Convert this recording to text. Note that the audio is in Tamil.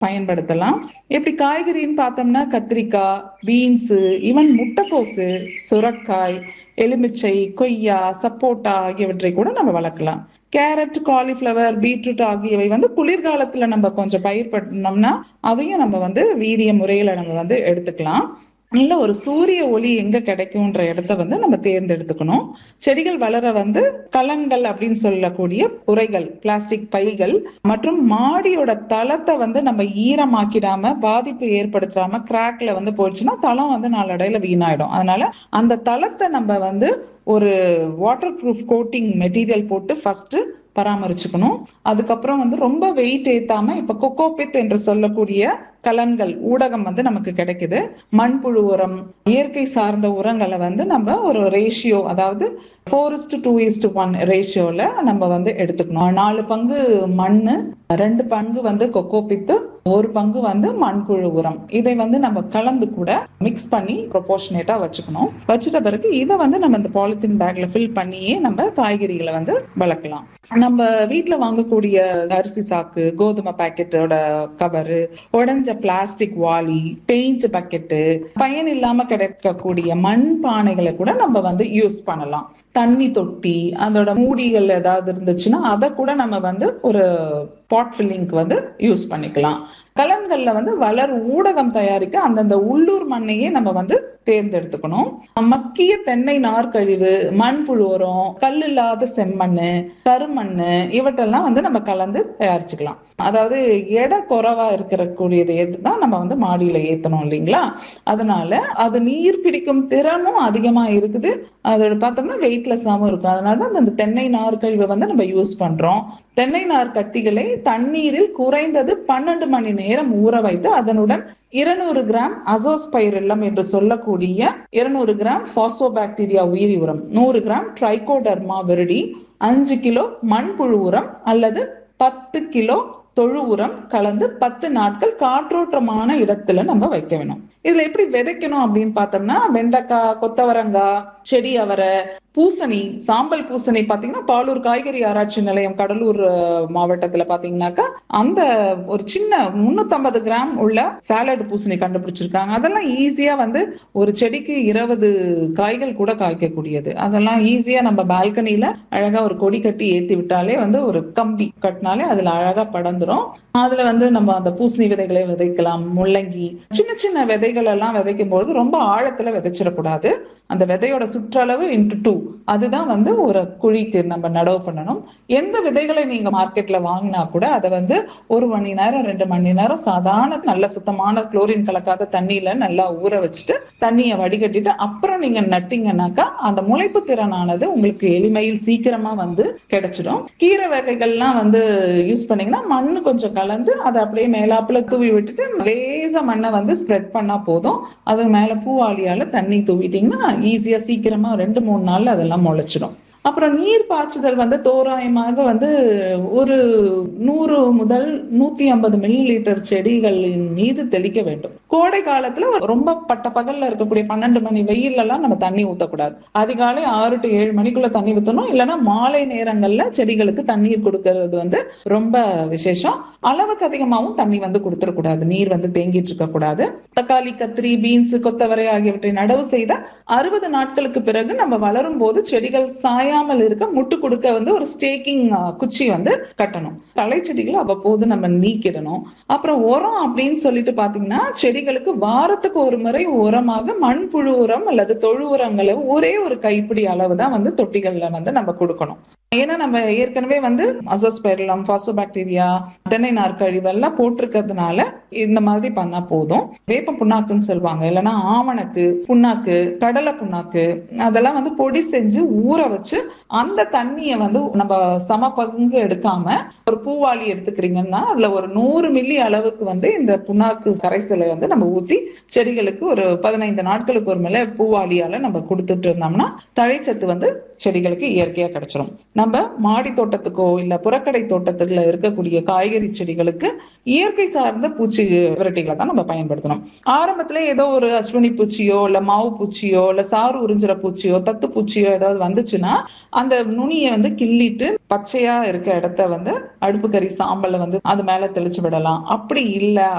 பயன்படுத்தலாம் இப்படி காய்கறின்னு பார்த்தோம்னா கத்திரிக்காய் பீன்ஸு ஈவன் முட்டைக்கோசு சுரக்காய் எலுமிச்சை கொய்யா சப்போட்டா ஆகியவற்றை கூட நம்ம வளர்க்கலாம் கேரட் காலிஃப்ளவர் பீட்ரூட் ஆகியவை வந்து குளிர்காலத்துல நம்ம கொஞ்சம் பயிர் பண்ணோம்னா அதையும் நம்ம வந்து வீரிய முறையில நம்ம வந்து எடுத்துக்கலாம் நல்ல ஒரு சூரிய ஒளி எங்க கிடைக்கும்ன்ற இடத்த வந்து நம்ம தேர்ந்தெடுத்துக்கணும் செடிகள் வளர வந்து கலங்கள் அப்படின்னு சொல்லக்கூடிய உரைகள் பிளாஸ்டிக் பைகள் மற்றும் மாடியோட தளத்தை வந்து நம்ம ஈரமாக்கிடாம பாதிப்பு ஏற்படுத்தாம கிராக்ல வந்து போயிடுச்சுன்னா தளம் வந்து நாளடையில வீணாயிடும் அதனால அந்த தளத்தை நம்ம வந்து ஒரு வாட்டர் ப்ரூஃப் கோட்டிங் மெட்டீரியல் போட்டு ஃபர்ஸ்ட் பராமரிச்சுக்கணும் அதுக்கப்புறம் வந்து ரொம்ப வெயிட் ஏத்தாம இப்ப கொக்கோபித் என்று சொல்லக்கூடிய கலன்கள் ஊடகம் வந்து நமக்கு கிடைக்குது மண்புழு உரம் இயற்கை சார்ந்த உரங்களை வந்து நம்ம ஒரு ரேஷியோ அதாவது four is to two is to one ரேஷியோல நம்ம வந்து எடுத்துக்கணும் நாலு பங்கு மண்ணு ரெண்டு பங்கு வந்து கொக்கோபித்து ஒரு பங்கு வந்து மண்புழு உரம் இதை வந்து நம்ம கலந்து கூட மிக்ஸ் பண்ணி ப்ரொபோர்ஷனேட்டா வச்சுக்கணும் வச்சுட்ட பிறகு இதை வந்து நம்ம இந்த பாலித்தீன் பேக்ல ஃபில் பண்ணியே நம்ம காய்கறிகளை வந்து வளர்க்கலாம் நம்ம வீட்டுல வாங்கக்கூடிய அரிசி சாக்கு கோதுமை பாக்கெட்டோட கவரு உடஞ்ச பிளாஸ்டிக் வாளி பெயிண்ட் பக்கெட்டு பயன் இல்லாம கிடைக்கக்கூடிய மண் பானைகளை கூட நம்ம வந்து யூஸ் பண்ணலாம் தண்ணி தொட்டி அதோட மூடிகள் ஏதாவது இருந்துச்சுன்னா அதை கூட நம்ம வந்து ஒரு பாட் ஃபில்லிங்க்கு வந்து யூஸ் பண்ணிக்கலாம் கலன்கள்ல வந்து வளர் ஊடகம் தயாரிக்க அந்தந்த உள்ளூர் மண்ணையே நம்ம வந்து தேர்ந்தெடுத்துக்கணும் மக்கிய தென்னை நார்க்கழிவு மண்புழு உரம் கல் இல்லாத செம்மண்ணு கருமண்ணு இவற்றெல்லாம் வந்து நம்ம கலந்து தயாரிச்சுக்கலாம் அதாவது எடை குறைவா இருக்கிற கூடியதை ஏத்து தான் நம்ம வந்து மாடியில ஏத்தணும் இல்லைங்களா அதனால அது நீர் பிடிக்கும் திறனும் அதிகமா இருக்குது அதோட பார்த்தோம்னா வெயிட்லெஸ்ஸாகவும் இருக்கும் அதனால தான் அந்த தென்னை நார்க்கழிவை வந்து நம்ம யூஸ் பண்றோம் தென்னை நார் கட்டிகளை தண்ணீரில் குறைந்தது பன்னெண்டு மணி நேரம் ஊற வைத்து அதனுடன் இருநூறு கிராம் அசோஸ்பைரில்லம் என்று சொல்லக்கூடிய இருநூறு கிராம் பாஸ்போபாக்டீரியா உயிரி உரம் நூறு கிராம் ட்ரைகோடர்மா விருடி அஞ்சு கிலோ மண்புழு உரம் அல்லது பத்து கிலோ தொழு உரம் கலந்து பத்து நாட்கள் காற்றோட்டமான இடத்துல நம்ம வைக்க வேணும் இதுல எப்படி விதைக்கணும் அப்படின்னு பார்த்தோம்னா வெண்டைக்காய் கொத்தவரங்காய் செடி அவரை பூசணி சாம்பல் பூசணி பாத்தீங்கன்னா பாலூர் காய்கறி ஆராய்ச்சி நிலையம் கடலூர் மாவட்டத்துல பாத்தீங்கன்னாக்கா அந்த ஒரு சின்ன முன்னூத்தம்பது கிராம் உள்ள சாலட் பூசணி கண்டுபிடிச்சிருக்காங்க அதெல்லாம் ஈஸியா வந்து ஒரு செடிக்கு இருபது காய்கள் கூட காய்க்கக்கூடியது அதெல்லாம் ஈஸியா நம்ம பால்கனில அழகா ஒரு கொடி கட்டி ஏத்தி விட்டாலே வந்து ஒரு கம்பி கட்டினாலே அதுல அழகா படந்துரும் அதுல வந்து நம்ம அந்த பூசணி விதைகளை விதைக்கலாம் முள்ளங்கி சின்ன சின்ன விதைகள் எல்லாம் விதைக்கும் போது ரொம்ப ஆழத்துல விதைச்சிடக்கூடாது அந்த விதையோட சுற்றளவு இன்ட்டு டூ அதுதான் வந்து ஒரு குழிக்கு நம்ம நடவு பண்ணணும் எந்த விதைகளை நீங்க மார்க்கெட்ல வாங்கினா கூட அதை வந்து ஒரு மணி நேரம் ரெண்டு மணி நேரம் சாதாரண நல்ல சுத்தமான குளோரின் கலக்காத தண்ணியில நல்லா ஊற வச்சுட்டு தண்ணியை வடிகட்டிட்டு அப்புறம் நீங்க நட்டிங்கனாக்கா அந்த முளைப்பு திறனானது உங்களுக்கு எளிமையில் சீக்கிரமா வந்து கிடைச்சிடும் கீரை வகைகள்லாம் வந்து யூஸ் பண்ணீங்கன்னா மண்ணு கொஞ்சம் கலந்து அதை அப்படியே மேலாப்புல தூவி விட்டுட்டு லேசா மண்ணை வந்து ஸ்ப்ரெட் பண்ணா போதும் அது மேல பூவாளியால தண்ணி தூவிட்டீங்கன்னா ஈஸியா சீக்கிரமா ரெண்டு மூணு நாள்ல அதெல்லாம் முளைச்சிடும் அப்புறம் நீர் பாய்ச்சுதல் வந்து தோராயமாக வந்து ஒரு நூறு முதல் நூத்தி ஐம்பது மில்லி லிட்டர் செடிகளின் மீது தெளிக்க வேண்டும் கோடை காலத்துல ரொம்ப பட்ட பகல்ல இருக்கக்கூடிய பன்னெண்டு மணி வெயில் எல்லாம் நம்ம தண்ணி ஊத்தக்கூடாது அதிகாலை ஆறு டு ஏழு மணிக்குள்ள தண்ணி ஊத்தணும் இல்லைன்னா மாலை நேரங்கள்ல செடிகளுக்கு தண்ணீர் கொடுக்கறது வந்து ரொம்ப விசேஷம் அளவுக்கு அதிகமாகவும் தண்ணி வந்து கொடுத்துடக்கூடாது நீர் வந்து தேங்கிட்டு இருக்க கூடாது தக்காளி கத்திரி பீன்ஸ் கொத்தவரை ஆகியவற்றை நடவு செய்த அறுபது நாட்களுக்கு பிறகு நம்ம வளரும் போது செடிகள் சாயாமல் இருக்க முட்டு கொடுக்க வந்து ஒரு ஸ்டேக்கிங் குச்சி வந்து கட்டணும் களை செடிகளை அவ்வப்போது நம்ம நீக்கிடணும் அப்புறம் உரம் அப்படின்னு சொல்லிட்டு பாத்தீங்கன்னா செடிகளுக்கு வாரத்துக்கு ஒரு முறை உரமாக மண்புழு உரம் அல்லது தொழு உரங்களை ஒரே ஒரு கைப்பிடி அளவு தான் வந்து தொட்டிகள்ல வந்து நம்ம கொடுக்கணும் ஏன்னா நம்ம ஏற்கனவே வந்து அசோஸ்பெர்லம் பாக்டீரியா தென்னை நார்க்கழிவு எல்லாம் போட்டிருக்கிறதுனால இந்த மாதிரி பண்ணா போதும் வேப்ப புண்ணாக்குன்னு சொல்லுவாங்க இல்லைன்னா ஆமணக்கு புண்ணாக்கு கடலை புண்ணாக்கு அதெல்லாம் வந்து பொடி செஞ்சு ஊற வச்சு அந்த தண்ணியை வந்து நம்ம சம பங்கு எடுக்காம ஒரு பூவாளி எடுத்துக்கிறீங்கன்னா அதுல ஒரு நூறு மில்லி அளவுக்கு வந்து இந்த புண்ணாக்கு கரைசலை வந்து நம்ம ஊத்தி செடிகளுக்கு ஒரு பதினைந்து நாட்களுக்கு ஒரு மேல பூவாளியால நம்ம கொடுத்துட்டு இருந்தோம்னா தழைச்சத்து வந்து செடிகளுக்கு இயற்கையா கிடைச்சிரும் நம்ம மாடி தோட்டத்துக்கோ இல்ல புறக்கடை தோட்டத்துக்குள்ள இருக்கக்கூடிய காய்கறி செடிகளுக்கு இயற்கை சார்ந்த பூச்சி விரட்டிகளை தான் நம்ம பயன்படுத்தணும் ஆரம்பத்துல ஏதோ ஒரு அஸ்வினி பூச்சியோ இல்ல மாவு பூச்சியோ இல்ல சாறு உறிஞ்சுற பூச்சியோ தத்து பூச்சியோ ஏதாவது வந்துச்சுன்னா அந்த நுனியை வந்து கிள்ளிட்டு பச்சையா இருக்க இடத்த வந்து அடுப்பு கறி சாம்பல்ல வந்து அது மேல தெளிச்சு விடலாம் அப்படி இல்ல